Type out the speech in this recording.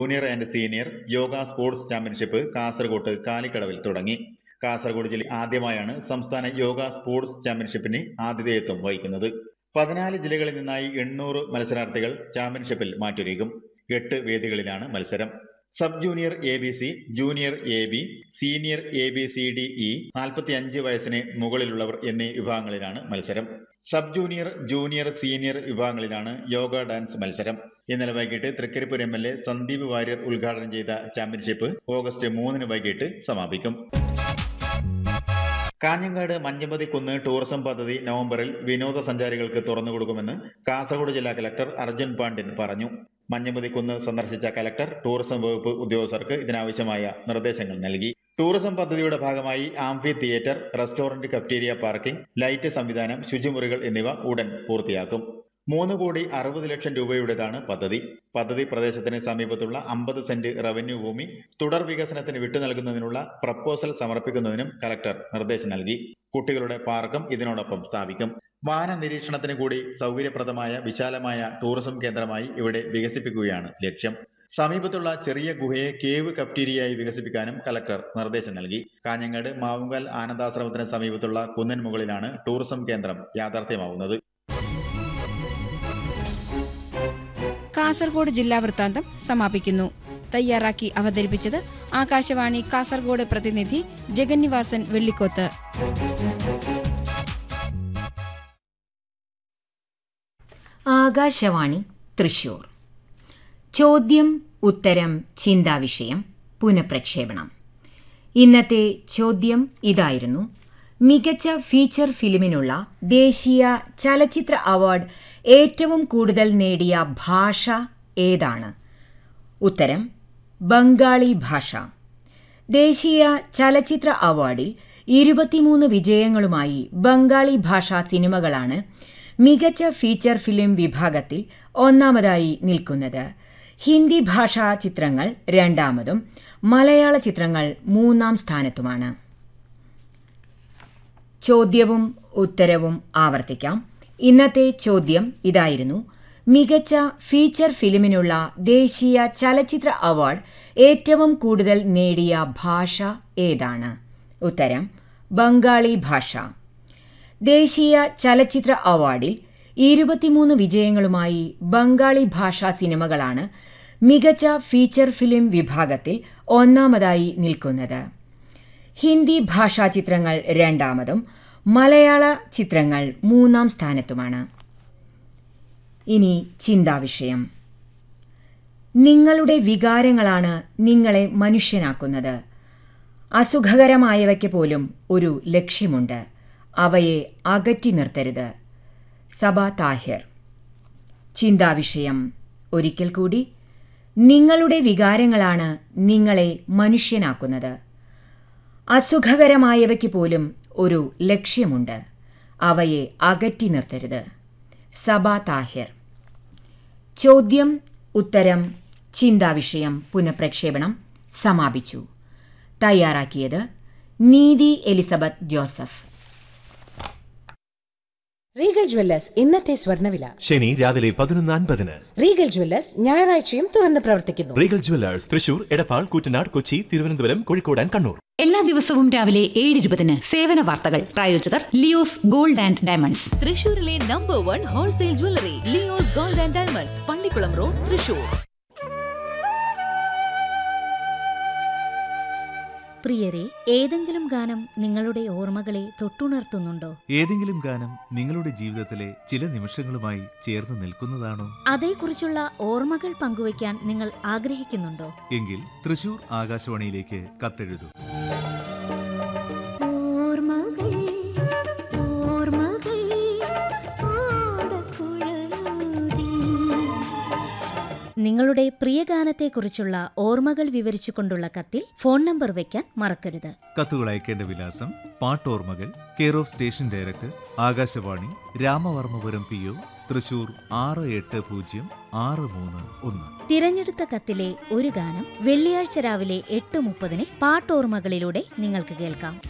junior and senior yoga sports championship കാസർഗോട്ട് കാലിക്കടവിൽ തുടങ്ങി കാസർഗോഡ് ജില്ല ആദ്യമായാണ് സംസ്ഥാന യോഗ സ്പോർട്സ് ചാമ്പ്യൻഷിപ്പിന് ആതിഥേയത്വം വഹിക്കുന്നത് പതിനാല് ജില്ലകളിൽ നിന്നായി എണ്ണൂറ് മത്സരാർത്ഥികൾ ചാമ്പ്യൻഷിപ്പിൽ മാറ്റൊരുക്കും എട്ട് വേദികളിലാണ് മത്സരം sub junior A B C junior A B senior A B C D E നാൽപ്പത്തി അഞ്ച് വയസ്സിന് മുകളിലുള്ളവർ എന്നീ വിഭാഗങ്ങളിലാണ് മത്സരം സബ് ജൂനിയർ ജൂനിയർ സീനിയർ വിഭാഗങ്ങളിലാണ് യോഗ ഡാൻസ് മത്സരം ഇന്നലെ വൈകിട്ട് Thrikaripur M L A Sandeep Warrier ഉദ്ഘാടനം ചെയ്ത ചാമ്പ്യൻഷിപ്പ് ഓഗസ്റ്റ് മൂന്നിന് വൈകിട്ട് സമാപിക്കും കാഞ്ഞങ്ങാട് മഞ്ഞമതി കുന്ന് ടൂറിസം പദ്ധതി നവംബറിൽ വിനോദസഞ്ചാരികൾക്ക് തുറന്നുകൊടുക്കുമെന്ന് കാസർഗോഡ് ജില്ലാ കലക്ടർ അർജുൻ പാണ്ഡ്യൻ പറഞ്ഞു മഞ്ഞമതി കുന്ന് സന്ദർശിച്ച കലക്ടർ ടൂറിസം വകുപ്പ് ഉദ്യോഗസ്ഥർക്ക് ഇതിനാവശ്യമായ നിർദ്ദേശങ്ങൾ നൽകി ടൂറിസം പദ്ധതിയുടെ ഭാഗമായി amphitheatre restaurant cafeteria parking light സംവിധാനം ശുചിമുറികൾ എന്നിവ ഉടൻ പൂർത്തിയാക്കും മൂന്ന് കോടി അറുപത് ലക്ഷം രൂപയുടേതാണ് പദ്ധതി പദ്ധതി പ്രദേശത്തിന് സമീപത്തുള്ള അമ്പത് സെന്റ് റവന്യൂ ഭൂമി തുടർ വികസനത്തിന് വിട്ടു നൽകുന്നതിനുള്ള പ്രപ്പോസൽ സമർപ്പിക്കുന്നതിനും കലക്ടർ നിർദ്ദേശം നൽകി കുട്ടികളുടെ പാർക്കും ഇതിനോടൊപ്പം സ്ഥാപിക്കും വാന നിരീക്ഷണത്തിന് കൂടി സൗകര്യപ്രദമായ വിശാലമായ ടൂറിസം കേന്ദ്രമായി ഇവിടെ വികസിപ്പിക്കുകയാണ് ലക്ഷ്യം സമീപത്തുള്ള ചെറിയ ഗുഹയെ കേവ് കഫ്റ്റീരിയയായി വികസിപ്പിക്കാനും കലക്ടർ നിർദ്ദേശം നൽകി കാഞ്ഞങ്ങാട് മാവുങ്കൽ ആനന്ദാശ്രമത്തിന് സമീപത്തുള്ള കുന്നിൻ മുകളിലാണ് ടൂറിസം കേന്ദ്രം യാഥാർത്ഥ്യമാവുന്നത് കാസർഗോഡ് ജില്ലാ വൃത്താന്തം സമാപിക്കുന്നു തയ്യാറാക്കി അവതരിപ്പിച്ചത് ആകാശവാണി കാസർഗോഡ് പ്രതിനിധി ജഗന്നിവാസൻ വെള്ളിക്കോത്ത് ആകാശവാണി തൃശൂർ ചോദ്യം ഉത്തരം ചിന്താവിഷയം പുനഃപ്രക്ഷേപണം ഇന്നത്തെ ചോദ്യം ഇതായിരുന്നു മികച്ച ഫീച്ചർ ഫിലിമിനുള്ള ദേശീയ ചലച്ചിത്ര അവാർഡ് ഏറ്റവും കൂടുതൽ നേടിയ ഭാഷ ഏതാണ് ഉത്തരം ബംഗാളി ഭാഷ ദേശീയ ചലച്ചിത്ര അവാർഡിൽ ഇരുപത്തിമൂന്ന് വിജയങ്ങളുമായി ബംഗാളി ഭാഷാ സിനിമകളാണ് മികച്ച ഫീച്ചർ ഫിലിം വിഭാഗത്തിൽ ഒന്നാമതായി നിൽക്കുന്നത് ഹിന്ദി ഭാഷാ ചിത്രങ്ങൾ രണ്ടാമതും മലയാള ചിത്രങ്ങൾ മൂന്നാം സ്ഥാനത്തുമാണ് ചോദ്യവും ഉത്തരവും ആവർത്തിക്കാം ഇന്നത്തെ ചോദ്യം ഇതായിരുന്നു മികച്ച ഫീച്ചർ ഫിലിമിനുള്ള ദേശീയ ചലച്ചിത്ര അവാർഡ് ഏറ്റവും കൂടുതൽ നേടിയ ഭാഷ ഏതാണ് ഉത്തരം ബംഗാളി ഭാഷ ദേശീയ ചലച്ചിത്ര അവാർഡിൽ ഇരുപത്തിമൂന്ന് വിജയങ്ങളുമായി ബംഗാളി ഭാഷാ സിനിമകളാണ് മികച്ച ഫീച്ചർ ഫിലിം വിഭാഗത്തിൽ ഒന്നാമതായി നിൽക്കുന്നത് ഹിന്ദി ഭാഷാ ചിത്രങ്ങൾ രണ്ടാമതും മലയാള ചിത്രങ്ങൾ മൂന്നാം സ്ഥാനത്തുമാണ് ഇനി ചിന്താവിഷയം നിങ്ങളുടെ വികാരങ്ങളാണ് നിങ്ങളെ മനുഷ്യനാക്കുന്നത് അസുഖകരമായവയ്ക്ക് പോലും ഒരു ലക്ഷ്യമുണ്ട് അവയെ അകറ്റി നിർത്തരുത് സബ താഹിർ ചിന്താവിഷയം ഒരിക്കൽ കൂടി നിങ്ങളുടെ വികാരങ്ങളാണ് നിങ്ങളെ മനുഷ്യനാക്കുന്നത് അസുഖകരമായവയ്ക്ക് പോലും ഒരു ലക്ഷ്യമുണ്ട് അവയെ അകറ്റി നിർത്തരുത് സബ താഹിർ ചോദ്യം ഉത്തരം ചിന്താവിഷയം പുനഃപ്രക്ഷേപണം സമാപിച്ചു തയ്യാറാക്കിയത് നീതി എലിസബത്ത് ജോസഫ് റീഗൽ ജ്വല്ലേഴ്സ് ഇന്നത്തെ സ്വർണ്ണവില ശനി രാവിലെ പതിനൊന്ന് അൻപതിന് റീഗൽ ജ്വല്ലേഴ്സ് ഞായറാഴ്ചയും തുറന്ന് പ്രവർത്തിക്കുന്നു Regal jewellers Thrissur Edappal Koottanad Kochi Thiruvananthapuram Kozhikode and Kannur എല്ലാ ദിവസവും രാവിലെ ഏഴ് ഇരുപതിന് സേവന വാർത്തകൾ പ്രായോജകർ ലിയോസ് ഗോൾഡ് ആൻഡ് ഡയമണ്ട്സ് തൃശൂരിലെ number one wholesale jewellery Leo's gold and diamonds Pallikkulam road Thrissur പ്രിയരെ ഏതെങ്കിലും ഗാനം നിങ്ങളുടെ ഓർമ്മകളെ തൊട്ടുണർത്തുന്നുണ്ടോ ഏതെങ്കിലും ഗാനം നിങ്ങളുടെ ജീവിതത്തിലെ ചില നിമിഷങ്ങളുമായി ചേർന്ന് നിൽക്കുന്നതാണോ അതേക്കുറിച്ചുള്ള ഓർമ്മകൾ പങ്കുവയ്ക്കാൻ നിങ്ങൾ ആഗ്രഹിക്കുന്നുണ്ടോ എങ്കിൽ തൃശൂർ ആകാശവാണിയിലേക്ക് കത്തെഴുതൂ നിങ്ങളുടെ പ്രിയ ഗാനത്തെക്കുറിച്ചുള്ള ഓർമ്മകൾ വിവരിച്ചുകൊണ്ടുള്ള കത്തിൽ ഫോൺ നമ്പർ വയ്ക്കാൻ മറക്കരുത് കത്തുകൾ അയക്കേണ്ട വിലാസം പാട്ടോർമ്മകൾ care of station director Akashvani Ramavarmapuram P O Thrissur ആറ് എട്ട് പൂജ്യം ആറ് മൂന്ന് ഒന്ന് തിരഞ്ഞെടുത്ത കത്തിലെ ഒരു ഗാനം വെള്ളിയാഴ്ച രാവിലെ എട്ട് മുപ്പതിന് പാട്ടോർമ്മകളിലൂടെ നിങ്ങൾക്ക് കേൾക്കാം